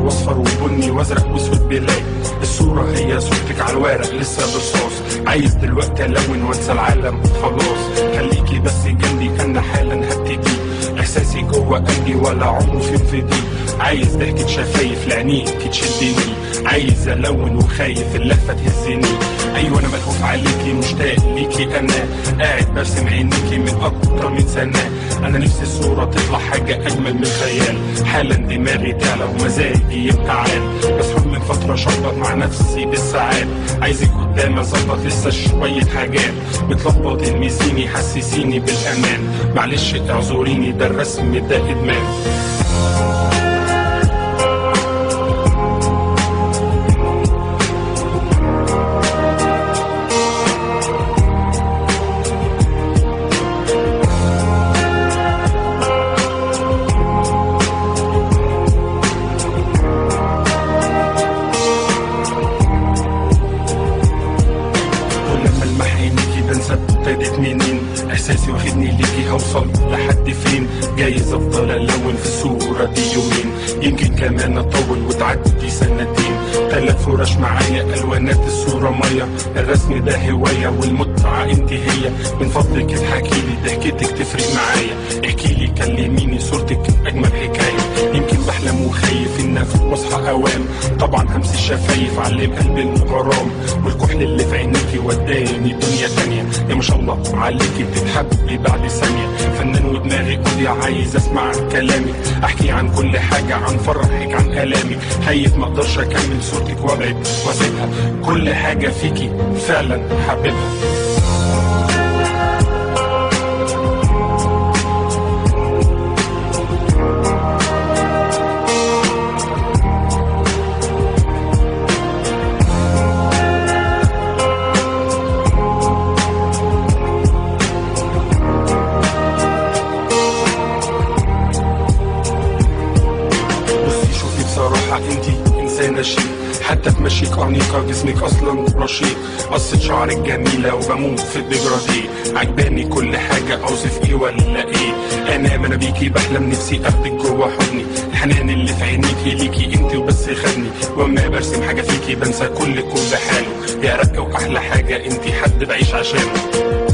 واصفر وبني وازرق واسود بلاي الصورة هي صورتك على الورق لسه بالصوص عايز دلوقتي الون وانسى العالم خلاص خليكي بس جنبي انا حالا هبتدي احساسي جوه قلبي ولا عمره في انفدي عايز ضحكة شفايف لعينيك تشدني عايز الون وخايف اللفة تهزني ايوه انا ملهوف عليكي مشتاق ليكي انا قاعد برسم عينيكي من اكتر من سنة انا نفسي الصورة تطلع حاجة اجمل من الخيال حالا دماغي تعلى ومزاجي يبقى عال بسحب من فترة شخبط مع نفسي بالساعات عايزك قدامي اظبط لسه شوية حاجات بتلخبط المسيني حسسيني بالامان معلش اعذريني ده الرسم ده ادمان ولما المح عينيكي بنسى ابتدت منين احساسي واخدني ليكي هوصل لحد فين جايز افضل الون في الصورة دي يومين يمكن كمان اطول وتعدي سنتين تلات فرش معايا الوانات الصورة مية الرسم ده هواية والمتعة انت هي من فضلك اضحكي لي ضحكتك تفرق معايا احكي لي كلميني صورتك اجمل حكاية يمكن بحلم وخايف ان افوق واصحى اوام طبعا همس الشفايف علم قلبي المغرام والكحل اللي في عينيكي وداني دنيا تانية يا ما شاء الله عليكي بتتحبي بعد ثانية فنان ودماغي قضية عايز اسمع كلامك احكي عن كل حاجة عن فرحك عن الامك خايف ما اقدرش اكمل صورتك وابعد واسيبها كل حاجة فيكي فعلا حاببها بصي شوفي بصراحة انتي انسانة شيك حتى في مشيك أنيقة جسمك أصلا رشيق قصة شعرك جميلة وبموت في الديجرادي عجباني كل حاجة أوصف إيه ولا إيه أنا ما أنا بيكي بحلم نفسي أخدك جوا حضني الحنان اللي في عينيكي ليكي انت وبس خدني واما برسم حاجة فيكي بنسى كل كون بحاله يا رقة وأحلى حاجة انتي حد بعيش عشانه